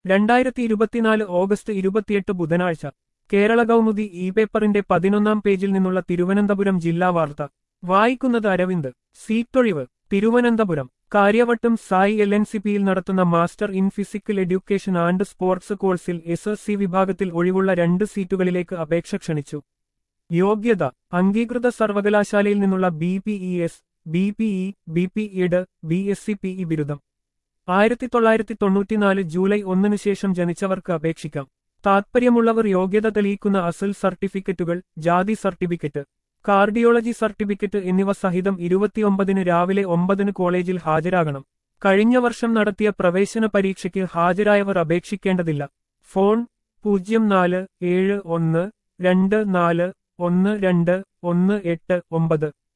രണ്ടായിരത്തി ഇരുപത്തിനാല് ഓഗസ്റ്റ് ഇരുപത്തിയെട്ട് ബുധനാഴ്ച കേരള കൗമുദി ഇ പേപ്പറിന്റെ പതിനൊന്നാം പേജിൽ നിന്നുള്ള തിരുവനന്തപുരം ജില്ലാ വാർത്ത വായിക്കുന്നത് അരവിന്ദ് സീറ്റൊഴിവ് Thiruvananthapuram Kariyavattom SAI L N C പിയിൽ നടത്തുന്ന master in physical education and sports കോഴ്സിൽ എസ് എസ് സി വിഭാഗത്തിൽ ഒഴിവുള്ള രണ്ട് സീറ്റുകളിലേക്ക് അപേക്ഷ ക്ഷണിച്ചു യോഗ്യത അംഗീകൃത സർവകലാശാലയിൽ നിന്നുള്ള B P E S B P E B P Ed B S C P E ബിരുദം ആയിരത്തി തൊള്ളായിരത്തി തൊണ്ണൂറ്റിനാല് ജൂലൈ ഒന്നിനു ശേഷം ജനിച്ചവർക്ക് അപേക്ഷിക്കാം താത്പര്യമുള്ളവർ യോഗ്യത തെളിയിക്കുന്ന അസൽ സർട്ടിഫിക്കറ്റുകൾ ജാതി സർട്ടിഫിക്കറ്റ് കാർഡിയോളജി സർട്ടിഫിക്കറ്റ് എന്നിവ സഹിതം ഇരുപത്തിയൊമ്പതിന് രാവിലെ ഒമ്പതിന് കോളേജിൽ ഹാജരാകണം കഴിഞ്ഞ വർഷം നടത്തിയ പ്രവേശന പരീക്ഷയ്ക്ക് ഹാജരായവർ അപേക്ഷിക്കേണ്ടതില്ല ഫോൺ പൂജ്യം നാല് ഏഴ് ഒന്ന് രണ്ട് നാല് ഒന്ന് രണ്ട് ഒന്ന് എട്ട് ഒമ്പത്